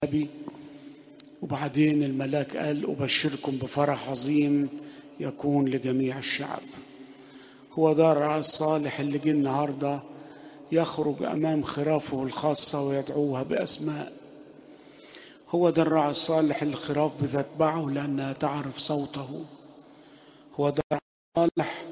النبي وبعدين الملاك قال أبشركم بفرح عظيم يكون لجميع الشعب هو ده الرعاة الصالح اللي جه النهارده يخرج أمام خرافه الخاصة ويدعوها بأسماء هو ده الراعي الصالح اللي الخراف بتتبعه لأنها تعرف صوته هو ده الصالح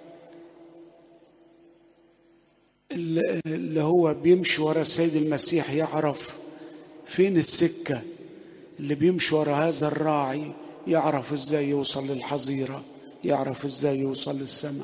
اللي هو بيمشي ورا السيد المسيح يعرف فين السكة اللي بيمشي ورا هذا الراعي يعرف ازاي يوصل للحظيرة يعرف ازاي يوصل للسماء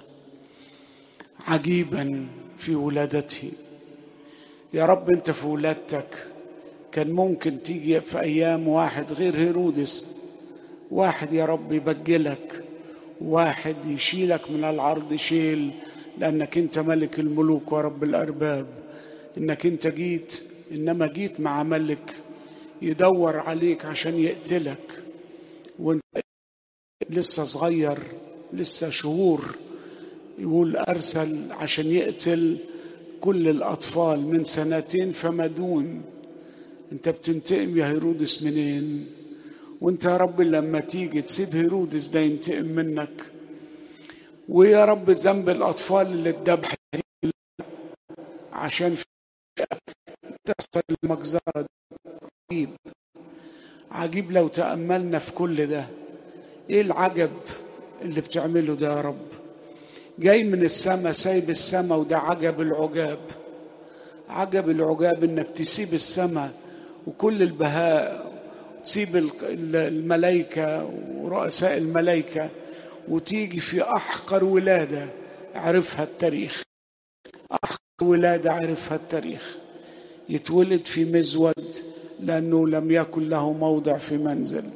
عجيبا في ولادته يا رب انت في ولادتك كان ممكن تيجي في ايام واحد غير هيرودس واحد يا رب يبجلك واحد يشيلك من العرض شيل لانك انت ملك الملوك ورب الارباب انك انت جيت انما جيت مع ملك يدور عليك عشان يقتلك وانت لسه صغير لسه شهور يقول ارسل عشان يقتل كل الاطفال من سنتين فما دون انت بتنتقم يا هيرودس منين وانت يا رب لما تيجي تسيب هيرودس ده ينتقم منك ويا رب ذنب الاطفال اللي اتذبحت عشان في تحصل المجزرة عجيب عجيب لو تأملنا في كل ده ايه العجب اللي بتعمله ده يا رب جاي من السماء سايب السماء وده عجب العجاب عجب العجاب انك تسيب السماء وكل البهاء تسيب الملائكة ورؤساء الملائكة وتيجي في أحقر ولادة عرفها التاريخ أحقر ولادة عرفها التاريخ يتولد في مزود لأنه لم يكن له موضع في منزل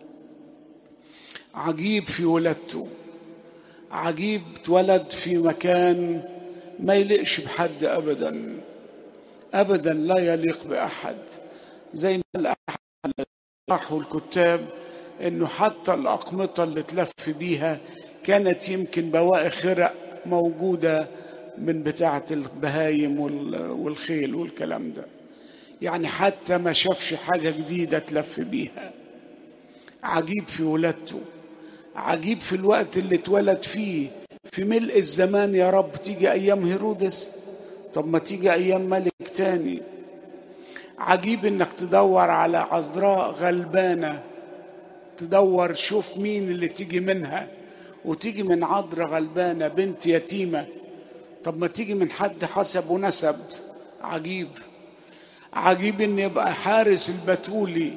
عجيب في ولادته عجيب اتولد في مكان ما يليقش بحد أبدا أبدا لا يليق بأحد زي ما الأحد راحوا الكتاب انه حتى الاقمطه اللي تلف بيها كانت يمكن بواقي خرق موجوده من بتاعه البهايم والخيل والكلام ده يعني حتى ما شافش حاجه جديده تلف بيها عجيب في ولادته عجيب في الوقت اللي اتولد فيه في ملء الزمان يا رب تيجي ايام هيرودس طب ما تيجي ايام ملك تاني عجيب انك تدور على عذراء غلبانه تدور شوف مين اللي تيجي منها وتيجي من عذراء غلبانه بنت يتيمه طب ما تيجي من حد حسب ونسب عجيب عجيب ان يبقى حارس البتولي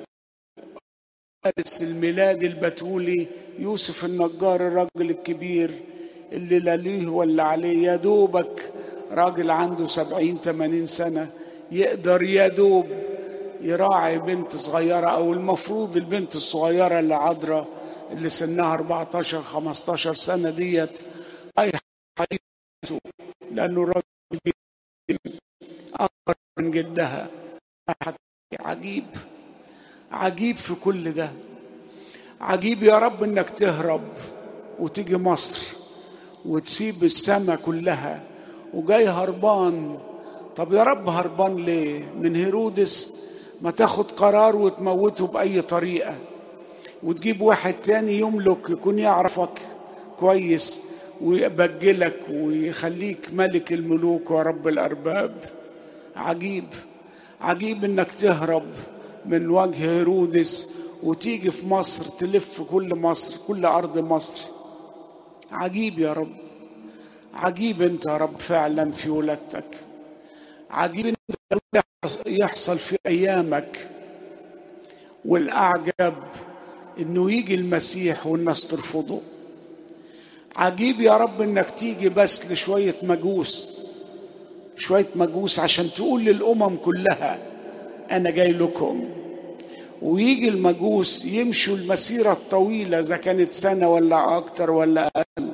حارس الميلاد البتولي يوسف النجار الراجل الكبير اللي لا ليه ولا عليه يا دوبك راجل عنده سبعين تمانين سنة يقدر يا دوب يراعي بنت صغيرة أو المفروض البنت الصغيرة اللي عذراء اللي سنها 14 15 سنة ديت أي حياته لأنه الراجل أكبر من جدها عجيب عجيب في كل ده عجيب يا رب انك تهرب وتيجي مصر وتسيب السماء كلها وجاي هربان طب يا رب هربان ليه من هيرودس ما تاخد قرار وتموته بأي طريقة وتجيب واحد تاني يملك يكون يعرفك كويس ويبجلك ويخليك ملك الملوك ورب الأرباب عجيب عجيب انك تهرب من وجه هيرودس وتيجي في مصر تلف كل مصر كل أرض مصر عجيب يا رب عجيب انت يا رب فعلا في ولادتك عجيب انت يحصل في ايامك والاعجب انه يجي المسيح والناس ترفضه عجيب يا رب انك تيجي بس لشويه مجوس شويه مجوس عشان تقول للامم كلها انا جاي لكم ويجي المجوس يمشوا المسيره الطويله اذا كانت سنه ولا اكتر ولا اقل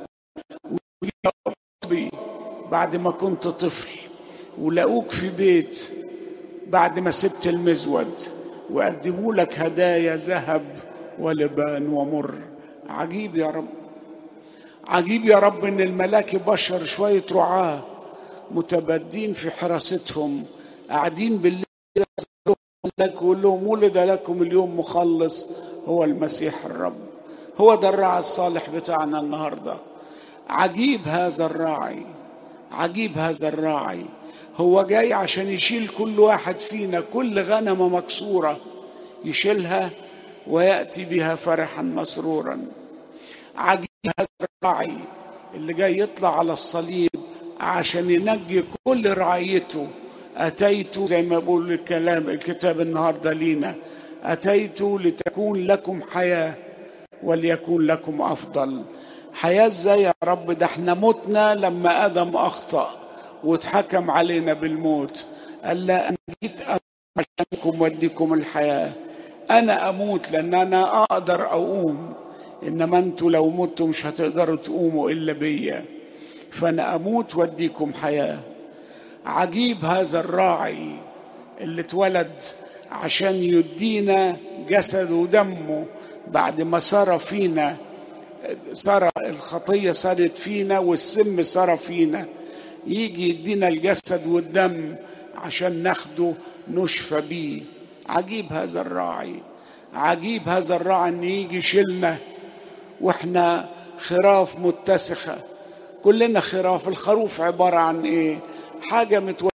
بعد ما كنت طفل ولقوك في بيت بعد ما سبت المزود وقدموا لك هدايا ذهب ولبان ومر عجيب يا رب عجيب يا رب ان الملاك بشر شويه رعاه متبدين في حراستهم قاعدين بالليل لك وقول لهم ولد لكم اليوم مخلص هو المسيح الرب هو ده الراعي الصالح بتاعنا النهارده عجيب هذا الراعي عجيب هذا الراعي هو جاي عشان يشيل كل واحد فينا كل غنمه مكسوره يشيلها وياتي بها فرحا مسرورا عجيب هذا الراعي اللي جاي يطلع على الصليب عشان ينجي كل رعيته أتيت زي ما بقول الكلام الكتاب النهاردة لينا أتيت لتكون لكم حياة وليكون لكم أفضل حياة ازاي يا رب ده احنا متنا لما آدم أخطأ واتحكم علينا بالموت قال لا أنا جيت عشانكم واديكم الحياة أنا أموت لأن أنا أقدر أقوم إنما أنتوا لو متوا مش هتقدروا تقوموا إلا بيا فأنا أموت واديكم حياة عجيب هذا الراعي اللي اتولد عشان يدينا جسده ودمه بعد ما سار فينا سار الخطية صارت فينا والسم سار فينا يجي يدينا الجسد والدم عشان ناخده نشفى بيه عجيب هذا الراعي عجيب هذا الراعي ان يجي يشيلنا واحنا خراف متسخة كلنا خراف الخروف عبارة عن ايه حاجة متوسخة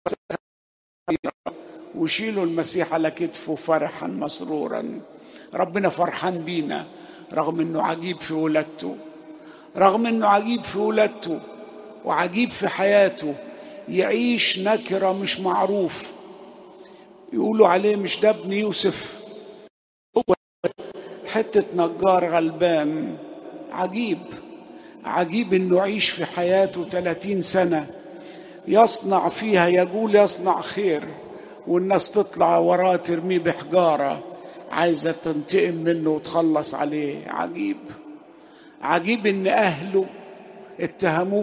وشيلوا المسيح على كتفه فرحا مسرورا ربنا فرحان بينا رغم انه عجيب في ولادته رغم انه عجيب في ولادته وعجيب في حياته يعيش نكرة مش معروف يقولوا عليه مش ده ابن يوسف هو حتة نجار غلبان عجيب عجيب انه يعيش في حياته 30 سنة يصنع فيها يقول يصنع خير والناس تطلع وراه ترميه بحجارة عايزة تنتقم منه وتخلص عليه عجيب عجيب ان اهله اتهموه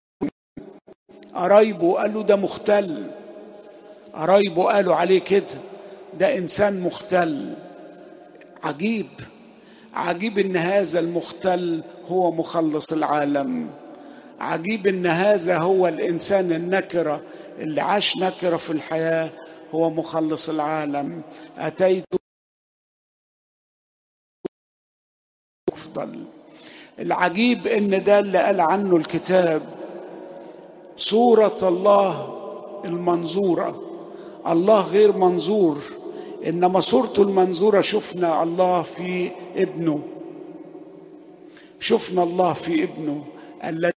قرايبه قالوا ده مختل قرايبه قالوا عليه كده ده انسان مختل عجيب عجيب ان هذا المختل هو مخلص العالم عجيب ان هذا هو الانسان النكره اللي عاش نكره في الحياه هو مخلص العالم اتيت افضل العجيب ان ده اللي قال عنه الكتاب صوره الله المنظوره الله غير منظور انما صورته المنظوره شفنا الله في ابنه شفنا الله في ابنه الذي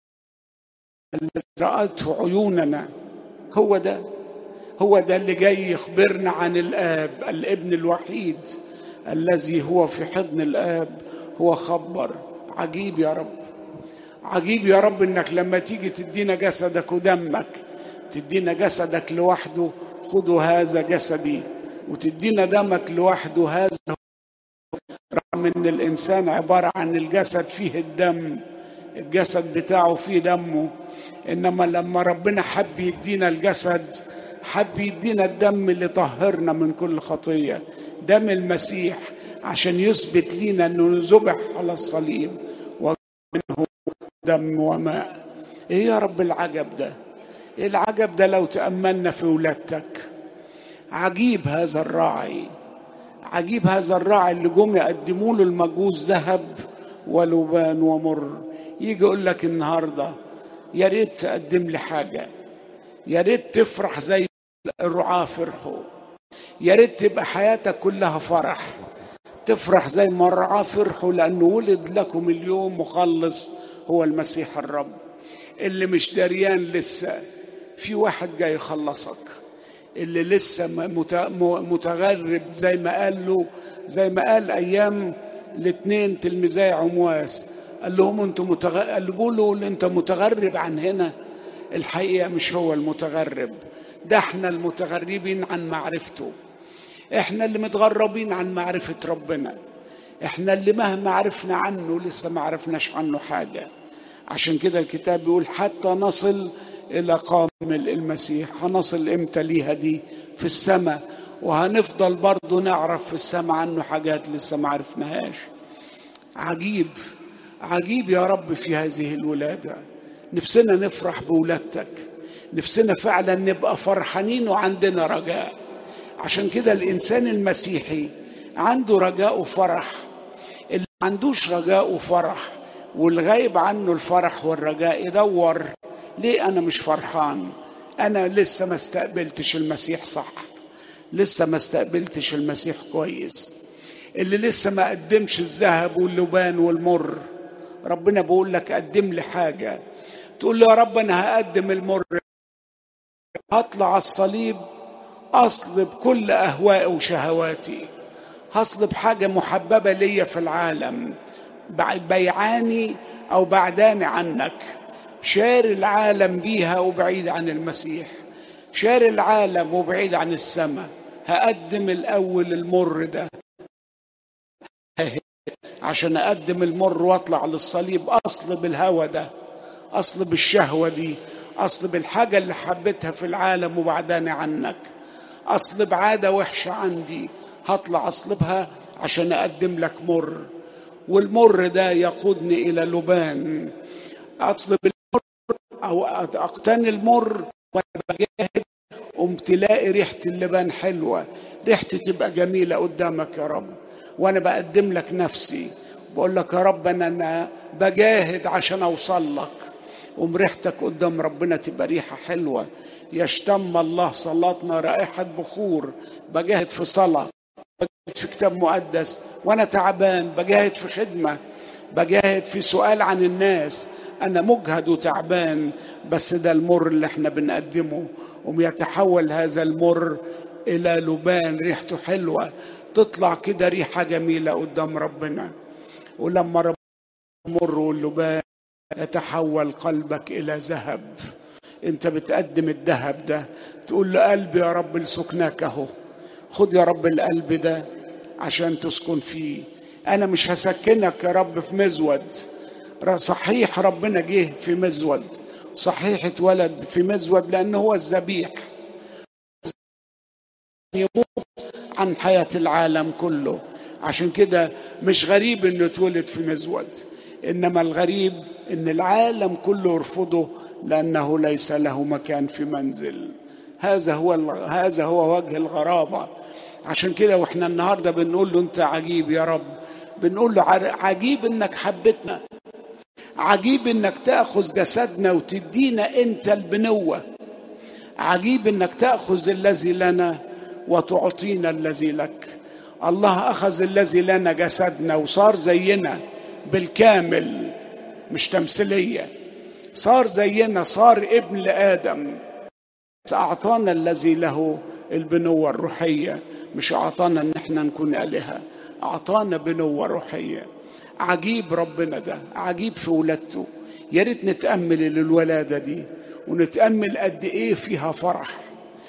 رأته عيوننا هو ده هو ده اللي جاي يخبرنا عن الآب الابن الوحيد الذي هو في حضن الآب هو خبر عجيب يا رب عجيب يا رب انك لما تيجي تدينا جسدك ودمك تدينا جسدك لوحده خذوا هذا جسدي وتدينا دمك لوحده هذا رغم ان الانسان عباره عن الجسد فيه الدم الجسد بتاعه فيه دمه انما لما ربنا حب يدينا الجسد حب يدينا الدم اللي طهرنا من كل خطيه دم المسيح عشان يثبت لينا انه ذبح على الصليب ومنه دم وماء ايه يا رب العجب ده ايه العجب ده لو تاملنا في ولادتك عجيب هذا الراعي عجيب هذا الراعي اللي جم يقدموا له المجوس ذهب ولبان ومر يجي يقول لك النهارده يا ريت تقدم لي حاجه يا ريت تفرح زي الرعاة فرحوا يا ريت تبقى حياتك كلها فرح تفرح زي ما الرعاة فرحوا لأنه ولد لكم اليوم مخلص هو المسيح الرب اللي مش دريان لسه في واحد جاي يخلصك اللي لسه متغرب زي ما قال له زي ما قال ايام الاثنين تلميذي عمواس قال لهم انتم متغ... قالوا له انت متغرب عن هنا الحقيقه مش هو المتغرب ده احنا المتغربين عن معرفته احنا اللي متغربين عن معرفه ربنا احنا اللي مهما عرفنا عنه لسه ما عرفناش عنه حاجه عشان كده الكتاب بيقول حتى نصل الى قامل المسيح هنصل امتى ليها دي في السماء وهنفضل برضه نعرف في السماء عنه حاجات لسه ما عرفناهاش عجيب عجيب يا رب في هذه الولادة نفسنا نفرح بولادتك نفسنا فعلا نبقى فرحانين وعندنا رجاء عشان كده الإنسان المسيحي عنده رجاء وفرح اللي ما عندوش رجاء وفرح والغايب عنه الفرح والرجاء يدور ليه أنا مش فرحان أنا لسه ما استقبلتش المسيح صح لسه ما استقبلتش المسيح كويس اللي لسه ما قدمش الذهب واللبان والمر ربنا بيقول لك قدم لي حاجة تقول له يا رب أنا هقدم المر هطلع الصليب أصلب كل أهوائي وشهواتي هصلب حاجة محببة ليا في العالم بيعاني أو بعداني عنك شار العالم بيها وبعيد عن المسيح شار العالم وبعيد عن السماء هقدم الأول المر ده عشان أقدم المر وأطلع للصليب أصلب الهوى ده أصلب الشهوة دي أصلب الحاجة اللي حبيتها في العالم وبعداني عنك أصلب عادة وحشة عندي هطلع أصلبها عشان أقدم لك مر والمر ده يقودني إلى لبان أصلب المر أو أقتني المر وأنا بجاهد قمت تلاقي ريحة اللبان حلوة ريحتي تبقى جميلة قدامك يا رب وأنا بقدم لك نفسي بقول لك يا رب أنا, أنا بجاهد عشان أوصل لك قوم ريحتك قدام ربنا تبقى ريحة حلوة يشتم الله صلاتنا رائحة بخور بجاهد في صلاة بجاهد في كتاب مقدس وأنا تعبان بجاهد في خدمة بجاهد في سؤال عن الناس أنا مجهد وتعبان بس ده المر اللي احنا بنقدمه قوم يتحول هذا المر إلى لبان ريحته حلوة تطلع كده ريحة جميلة قدام ربنا ولما ربنا المر واللبان يتحول قلبك إلى ذهب أنت بتقدم الذهب ده تقول له قلبي يا رب لسكناك أهو خد يا رب القلب ده عشان تسكن فيه أنا مش هسكنك يا رب في مزود صحيح ربنا جه في مزود صحيح اتولد في مزود لأن هو الذبيح يموت عن حياة العالم كله عشان كده مش غريب انه اتولد في مزود انما الغريب ان العالم كله يرفضه لانه ليس له مكان في منزل هذا هو هذا هو وجه الغرابه عشان كده واحنا النهارده بنقول له انت عجيب يا رب بنقول له عجيب انك حبتنا عجيب انك تاخذ جسدنا وتدينا انت البنوه عجيب انك تاخذ الذي لنا وتعطينا الذي لك الله اخذ الذي لنا جسدنا وصار زينا بالكامل مش تمثيليه صار زينا صار ابن لادم اعطانا الذي له البنوه الروحيه مش اعطانا ان احنا نكون الهه اعطانا بنوه روحيه عجيب ربنا ده عجيب في ولادته يا ريت نتامل للولاده دي ونتامل قد ايه فيها فرح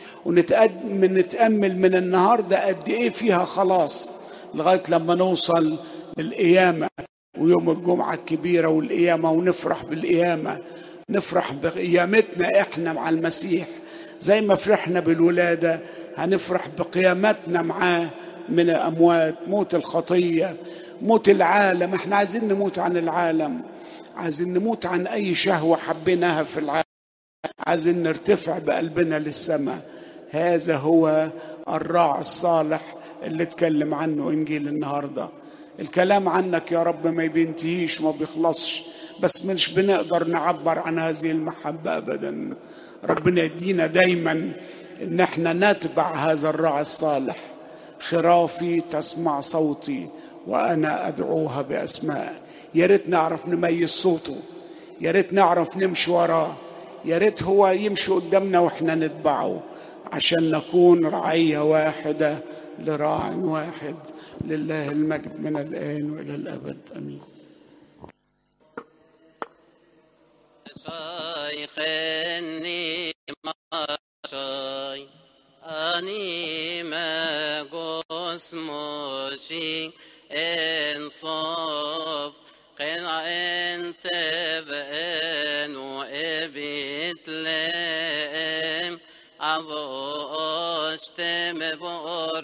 ونتامل من النهارده قد ايه فيها خلاص لغايه لما نوصل القيامه ويوم الجمعه الكبيره والقيامه ونفرح بالقيامه نفرح بقيامتنا احنا مع المسيح زي ما فرحنا بالولاده هنفرح بقيامتنا معاه من الاموات موت الخطيه موت العالم احنا عايزين نموت عن العالم عايزين نموت عن اي شهوه حبيناها في العالم عايزين نرتفع بقلبنا للسماء هذا هو الراعي الصالح اللي اتكلم عنه انجيل النهارده الكلام عنك يا رب ما بينتهيش ما بيخلصش بس مش بنقدر نعبر عن هذه المحبه ابدا ربنا يدينا دايما ان احنا نتبع هذا الراعي الصالح خرافي تسمع صوتي وانا ادعوها باسماء يا ريت نعرف نميز صوته يا ريت نعرف نمشي وراه يا ريت هو يمشي قدامنا واحنا نتبعه عشان نكون رعيه واحده لراع واحد لله المجد من الان والى الابد امين شيخني ماشي أني ما قسمشي إنصاف قنع انت بأن وإبت لام أبو أشتم بور